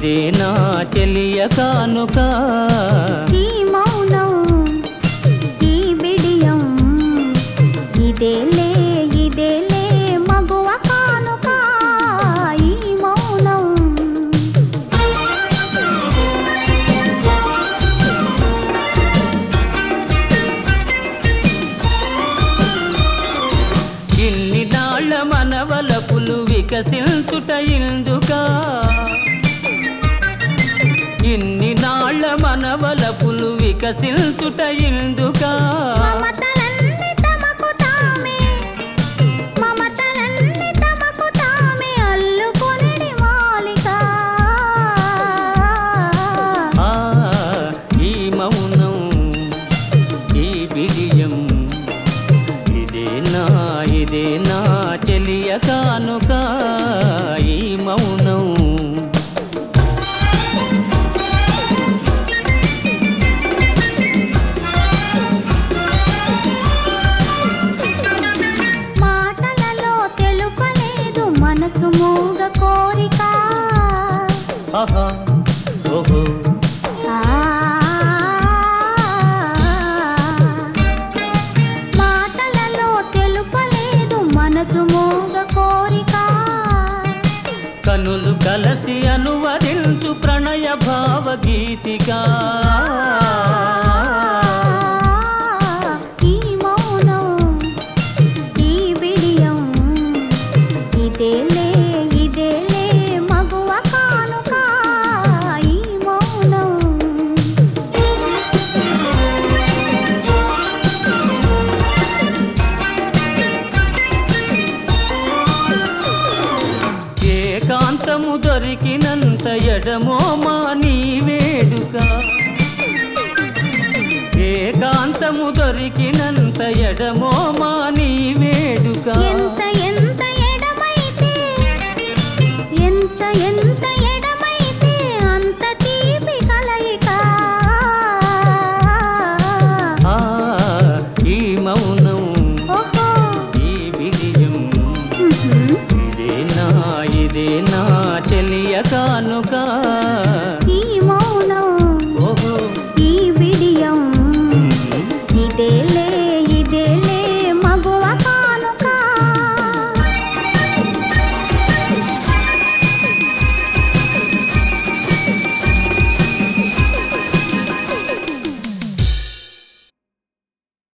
ఇదే నా చెలియ కానుక ఈ మౌనం ఈ బిడియం ఇదేలే ఇదేలే మగువ కానుక ఈ మౌనం ఇన్ని నాళ్ళ మనవలపులు వికసించుట ఇందుకా ఇన్ని నాళ్ళ మనవలపులు వికసించుట ఇందుకా మమతలన్నీ తమకు తామే మమతలన్నీ తమకు తామే అల్లుకొనిడి మాలిక ఆ ఈ మౌనం ఈ బిడియం ఇదే నా ఇదే నా చెలియ కానుక ఈ మౌనం మాటలలో తెలుపలేదు మనసు మూగ కోరిక ఆహా ఓహో ఆ మాటలలో తెలుపలేదు మనసు మూగ కోరిక కనులు కలసి అనువదించు ప్రణయ భావగీతిగా ఈ మౌనం ఈ బిడియం ఇదేలే ఇదేలే మగువ కానుక ఈ మౌనం ఏకాంతము దొరికినంత ఎడమో మా నీ వేడుక ఏకాంతము దొరికినంత ఎడమో మా నీ వేడుక ఎంత